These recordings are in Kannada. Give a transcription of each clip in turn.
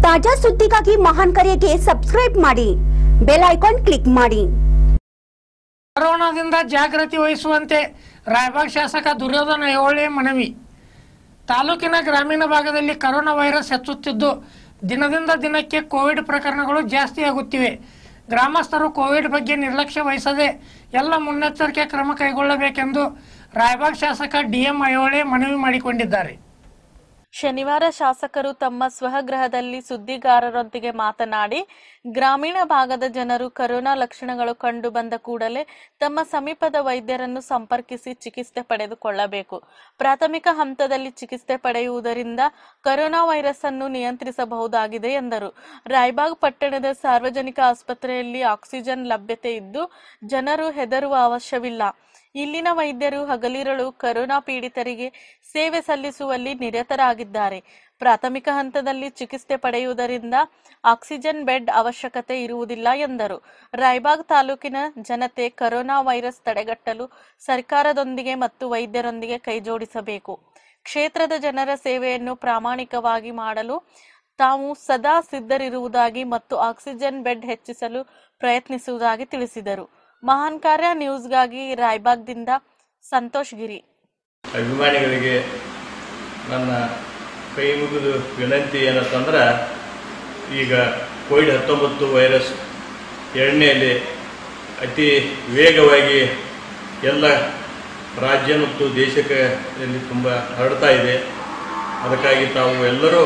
ತಾಜಾ ಸುದ್ದಿಗಾಗಿ ಮಹಾನ್ ಕರೆಗೆ ಸಬ್ಸ್ಕ್ರೈಬ್ ಮಾಡಿ ಬೆಲ್ ಐಕಾನ್ ಕ್ಲಿಕ್ ಮಾಡಿ ಕೊರೋನಾದಿಂದ ಜಾಗೃತಿ ವಹಿಸುವಂತೆ ರಾಯಬಾಗ್ ಶಾಸಕ ದುರ್ಯೋಧನ ಐಹೊಳೆ ಮನವಿ ತಾಲೂಕಿನ ಗ್ರಾಮೀಣ ಭಾಗದಲ್ಲಿ ಕರೋನಾ ವೈರಸ್ ಹೆಚ್ಚುತ್ತಿದ್ದು ದಿನದಿಂದ ದಿನಕ್ಕೆ ಕೋವಿಡ್ ಪ್ರಕರಣಗಳು ಜಾಸ್ತಿಯಾಗುತ್ತಿವೆ ಗ್ರಾಮಸ್ಥರು ಕೋವಿಡ್ ಬಗ್ಗೆ ನಿರ್ಲಕ್ಷ್ಯ ವಹಿಸದೆ ಎಲ್ಲ ಮುನ್ನೆಚ್ಚರಿಕೆ ಕ್ರಮ ಕೈಗೊಳ್ಳಬೇಕೆಂದು ರಾಯಬಾಗ್ ಶಾಸಕ ಡಿಎಂ ಐಹೊಳೆ ಮನವಿ ಮಾಡಿಕೊಂಡಿದ್ದಾರೆ ಶನಿವಾರ ಶಾಸಕರು ತಮ್ಮ ಸ್ವಗೃಹದಲ್ಲಿ ಸುದ್ದಿಗಾರರೊಂದಿಗೆ ಮಾತನಾಡಿ ಗ್ರಾಮೀಣ ಭಾಗದ ಜನರು ಕರೋನಾ ಲಕ್ಷಣಗಳು ಕಂಡು ಬಂದ ಕೂಡಲೇ ತಮ್ಮ ಸಮೀಪದ ವೈದ್ಯರನ್ನು ಸಂಪರ್ಕಿಸಿ ಚಿಕಿತ್ಸೆ ಪಡೆದುಕೊಳ್ಳಬೇಕು ಪ್ರಾಥಮಿಕ ಹಂತದಲ್ಲಿ ಚಿಕಿತ್ಸೆ ಪಡೆಯುವುದರಿಂದ ಕರೋನಾ ವೈರಸ್ ಅನ್ನು ನಿಯಂತ್ರಿಸಬಹುದಾಗಿದೆ ಎಂದರು ರಾಯಬಾಗ್ ಪಟ್ಟಣದ ಸಾರ್ವಜನಿಕ ಆಸ್ಪತ್ರೆಯಲ್ಲಿ ಆಕ್ಸಿಜನ್ ಲಭ್ಯತೆ ಇದ್ದು ಜನರು ಹೆದರುವ ಅವಶ್ಯವಿಲ್ಲ ಇಲ್ಲಿನ ವೈದ್ಯರು ಹಗಲಿರುಳು ಕರೋನಾ ಪೀಡಿತರಿಗೆ ಸೇವೆ ಸಲ್ಲಿಸುವಲ್ಲಿ ನಿರತರಾಗಿದ್ದಾರೆ ಪ್ರಾಥಮಿಕ ಹಂತದಲ್ಲಿ ಚಿಕಿತ್ಸೆ ಪಡೆಯುವುದರಿಂದ ಆಕ್ಸಿಜನ್ ಬೆಡ್ ಅವಶ್ಯಕತೆ ಇರುವುದಿಲ್ಲ ಎಂದರು ರಾಯಬಾಗ್ ತಾಲೂಕಿನ ಜನತೆ ಕರೋನಾ ವೈರಸ್ ತಡೆಗಟ್ಟಲು ಸರ್ಕಾರದೊಂದಿಗೆ ಮತ್ತು ವೈದ್ಯರೊಂದಿಗೆ ಕೈಜೋಡಿಸಬೇಕು ಕ್ಷೇತ್ರದ ಜನರ ಸೇವೆಯನ್ನು ಪ್ರಾಮಾಣಿಕವಾಗಿ ಮಾಡಲು ತಾವು ಸದಾ ಸಿದ್ಧರಿರುವುದಾಗಿ ಮತ್ತು ಆಕ್ಸಿಜನ್ ಬೆಡ್ ಹೆಚ್ಚಿಸಲು ಪ್ರಯತ್ನಿಸುವುದಾಗಿ ತಿಳಿಸಿದರು ಮಹಾನ್ ಕಾರ್ಯ ನ್ಯೂಸ್ಗಾಗಿ ರಾಯಬಾಗ್ದಿಂದ ಸಂತೋಷ್ ಗಿರಿ ಅಭಿಮಾನಿಗಳಿಗೆ ನನ್ನ ಕೈ ಮುಗಿದು ವಿನಂತಿ ಏನಂತಂದ್ರೆ ಈಗ ಕೋವಿಡ್ ಹತ್ತೊಂಬತ್ತು ವೈರಸ್ ಎರಡನೆಯಲ್ಲಿ ಅತಿ ವೇಗವಾಗಿ ಎಲ್ಲ ರಾಜ್ಯ ಮತ್ತು ದೇಶಕ್ಕೆ ಇಲ್ಲಿ ತುಂಬ ಹರಡ್ತಾ ಇದೆ ಅದಕ್ಕಾಗಿ ತಾವು ಎಲ್ಲರೂ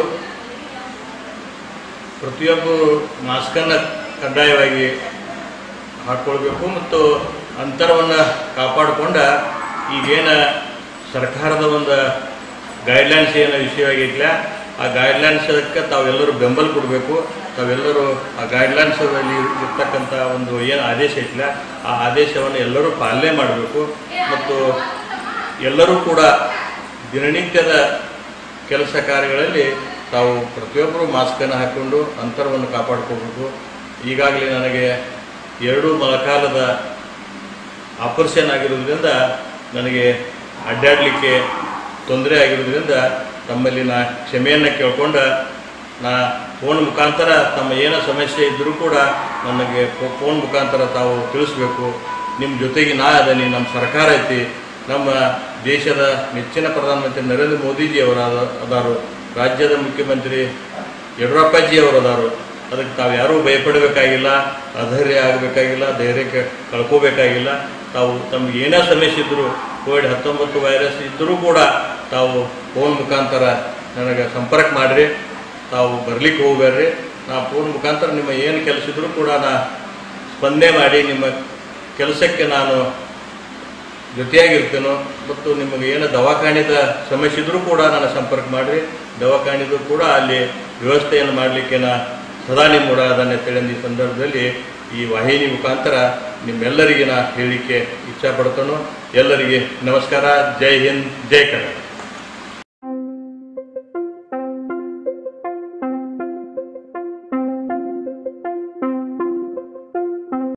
ಪ್ರತಿಯೊಬ್ಬರು ಮಾಸ್ಕನ್ನು ಕಡ್ಡಾಯವಾಗಿ ಹಾಕ್ಕೊಳ್ಬೇಕು ಮತ್ತು ಅಂತರವನ್ನು ಕಾಪಾಡಿಕೊಂಡ ಈಗೇನ ಸರ್ಕಾರದ ಒಂದು ಗೈಡ್ಲೈನ್ಸ್ ಏನು ವಿಷಯವಾಗಿಲ್ಲ ಆ ಗೈಡ್ಲೈನ್ಸಕ್ಕೆ ತಾವೆಲ್ಲರೂ ಬೆಂಬಲ ಕೊಡಬೇಕು ತಾವೆಲ್ಲರೂ ಆ ಗೈಡ್ಲೈನ್ಸಲ್ಲಿ ಇರ್ತಕ್ಕಂಥ ಒಂದು ಏನು ಆದೇಶ ಐತಿಲ್ಲ ಆ ಆದೇಶವನ್ನು ಎಲ್ಲರೂ ಪಾಲನೆ ಮಾಡಬೇಕು ಮತ್ತು ಎಲ್ಲರೂ ಕೂಡ ದಿನನಿತ್ಯದ ಕೆಲಸ ಕಾರ್ಯಗಳಲ್ಲಿ ತಾವು ಪ್ರತಿಯೊಬ್ಬರು ಮಾಸ್ಕನ್ನು ಹಾಕ್ಕೊಂಡು ಅಂತರವನ್ನು ಕಾಪಾಡ್ಕೋಬೇಕು ಈಗಾಗಲೇ ನನಗೆ ಎರಡು ಮೊಳಕಾಲದ ಆಪರೇಷನ್ ಆಗಿರೋದ್ರಿಂದ ನನಗೆ ಅಡ್ಡಾಡಲಿಕ್ಕೆ ತೊಂದರೆ ಆಗಿರೋದ್ರಿಂದ ತಮ್ಮಲ್ಲಿ ನಾ ಕ್ಷಮೆಯನ್ನು ಕೇಳ್ಕೊಂಡ ನಾ ಫೋನ್ ಮುಖಾಂತರ ತಮ್ಮ ಏನೋ ಸಮಸ್ಯೆ ಇದ್ದರೂ ಕೂಡ ನನಗೆ ಫೋ- ಫೋನ್ ಮುಖಾಂತರ ತಾವು ತಿಳಿಸ್ಬೇಕು ನಿಮ್ಮ ಜೊತೆಗೆ ನಾ ಅದನಿ ನಮ್ಮ ಸರ್ಕಾರ ಐತಿ ನಮ್ಮ ದೇಶದ ನೆಚ್ಚಿನ ಪ್ರಧಾನಮಂತ್ರಿ ನರೇಂದ್ರ ಮೋದಿಜಿ ಅವರ ಅದಾರು ರಾಜ್ಯದ ಮುಖ್ಯಮಂತ್ರಿ ಯಡಿಯೂರಪ್ಪಜಿ ಅವರು ಅದಾರು ಅದಕ್ಕೆ ತಾವು ಯಾರೂ ಭಯಪಡಬೇಕಾಗಿಲ್ಲ ಅಧೈರ್ಯ ಆಗಬೇಕಾಗಿಲ್ಲ ಧೈರ್ಯಕ್ಕೆ ಕಳ್ಕೋಬೇಕಾಗಿಲ್ಲ ತಾವು ತಮ್ಗೆ ಏನೇ ಸಮಸ್ಯೆ ಇದ್ದರೂ ಕೋವಿಡ್ ಹತ್ತೊಂಬತ್ತು ವೈರಸ್ ಇದ್ದರೂ ಕೂಡ ತಾವು ಫೋನ್ ಮುಖಾಂತರ ನನಗೆ ಸಂಪರ್ಕ ಮಾಡಿರಿ ತಾವು ಬರ್ಲಿಕ್ಕೆ ಹೋಗ್ಬೇಡ್ರಿ ನಾ ಫೋನ್ ಮುಖಾಂತರ ನಿಮ್ಮ ಏನು ಕೆಲಸ ಇದ್ದರೂ ಕೂಡ ನಾ ಸ್ಪಂದನೆ ಮಾಡಿ ನಿಮ್ಮ ಕೆಲಸಕ್ಕೆ ನಾನು ಜೊತೆಯಾಗಿರ್ತೇನೋ ಮತ್ತು ನಿಮಗೆ ಏನು ದವಾಖಾನೆದ ಸಮಸ್ಯೆ ಇದ್ದರೂ ಕೂಡ ನಾನು ಸಂಪರ್ಕ ಮಾಡಿರಿ ದವಾಖಾನೆದು ಕೂಡ ಅಲ್ಲಿ ವ್ಯವಸ್ಥೆಯನ್ನು ಮಾಡಲಿಕ್ಕೆ ನಾ ಸದಾ ನಿಮ್ಮ ಅದನ್ನು ತಿಳಿದ ಈ ಸಂದರ್ಭದಲ್ಲಿ ಈ ವಾಹಿನಿ ಮುಖಾಂತರ ನಿಮ್ಮೆಲ್ಲರಿಗೆ ನಾ ಹೇಳಲಿಕ್ಕೆ ಇಚ್ಛಪಡ್ತೇನೋ ಎಲ್ಲರಿಗೆ ನಮಸ್ಕಾರ ಜೈ ಹಿಂದ್ ಜೈ ಕನ್ನಡ